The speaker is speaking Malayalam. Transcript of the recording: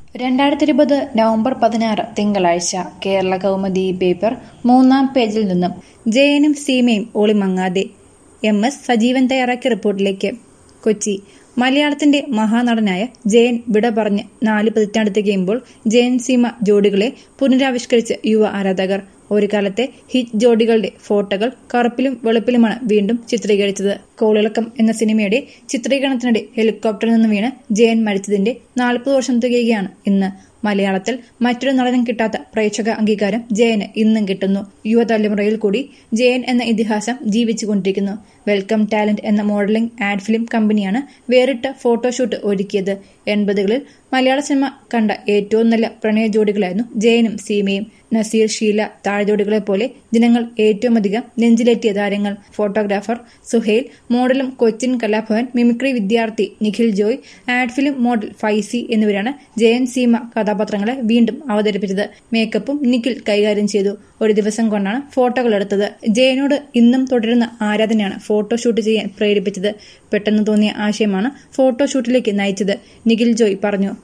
രണ്ടായിരത്തി ഇരുപത് നവംബർ പതിനാറ് തിങ്കളാഴ്ച കേരള കൗമുദി പേപ്പർ മൂന്നാം പേജിൽ നിന്നും ജയനും സീമയും ഒളിമങ്ങാതെ എം എസ് സജീവൻ തയ്യാറാക്കിയ റിപ്പോർട്ടിലേക്ക് കൊച്ചി മലയാളത്തിന്റെ മഹാനടനായ ജയൻ വിട പറഞ്ഞ് നാല് പതിറ്റാണ്ട് തികയുമ്പോൾ ജയൻ സീമ ജോഡികളെ പുനരാവിഷ്കരിച്ച യുവ ആരാധകർ ഒരു കാലത്തെ ഹിറ്റ് ജോഡികളുടെ ഫോട്ടോകൾ കറുപ്പിലും വെളുപ്പിലുമാണ് വീണ്ടും ചിത്രീകരിച്ചത് കോളിളക്കം എന്ന സിനിമയുടെ ചിത്രീകരണത്തിനിടെ ഹെലികോപ്റ്ററിൽ നിന്ന് വീണ് ജയൻ മരിച്ചതിന്റെ നാൽപ്പത് വർഷം തികയുകയാണ് ഇന്ന് മലയാളത്തിൽ മറ്റൊരു നടനും കിട്ടാത്ത പ്രേക്ഷക അംഗീകാരം ജയന് ഇന്നും കിട്ടുന്നു യുവതലമുറയിൽ കൂടി ജയൻ എന്ന ഇതിഹാസം ജീവിച്ചുകൊണ്ടിരിക്കുന്നു വെൽക്കം ടാലന്റ് എന്ന മോഡലിംഗ് ആഡ് ഫിലിം കമ്പനിയാണ് വേറിട്ട ഫോട്ടോഷൂട്ട് ഒരുക്കിയത് എൺപതുകളിൽ മലയാള സിനിമ കണ്ട ഏറ്റവും നല്ല പ്രണയ ജോഡികളായിരുന്നു ജയനും സീമയും നസീർ ഷീല താഴ്ജോഡികളെ പോലെ ജനങ്ങൾ ഏറ്റവും അധികം നെഞ്ചിലേറ്റിയ താരങ്ങൾ ഫോട്ടോഗ്രാഫർ സുഹേൽ മോഡലും കൊച്ചിൻ കലാഭവൻ മിമിക്രി വിദ്യാർത്ഥി Nikhil Joy ad film model Faizy എന്നിവരാണ് ജയൻ സീമ കഥാപാത്രങ്ങളെ വീണ്ടും അവതരിപ്പിച്ചത് മേക്കപ്പും നിഖിൽ കൈകാര്യം ചെയ്തു ഒരു ദിവസം കൊണ്ടാണ് ഫോട്ടോകൾ എടുത്തത് ജയനോട് ഇന്നും തുടരുന്ന ആരാധനയാണ് ഫോട്ടോഷൂട്ട് ചെയ്യാൻ പ്രേരിപ്പിച്ചത് പെട്ടെന്ന് തോന്നിയ ആശയമാണ് ഫോട്ടോഷൂട്ടിലേക്ക് നയിച്ചത് നിഖിൽ ജോയ് പറഞ്ഞു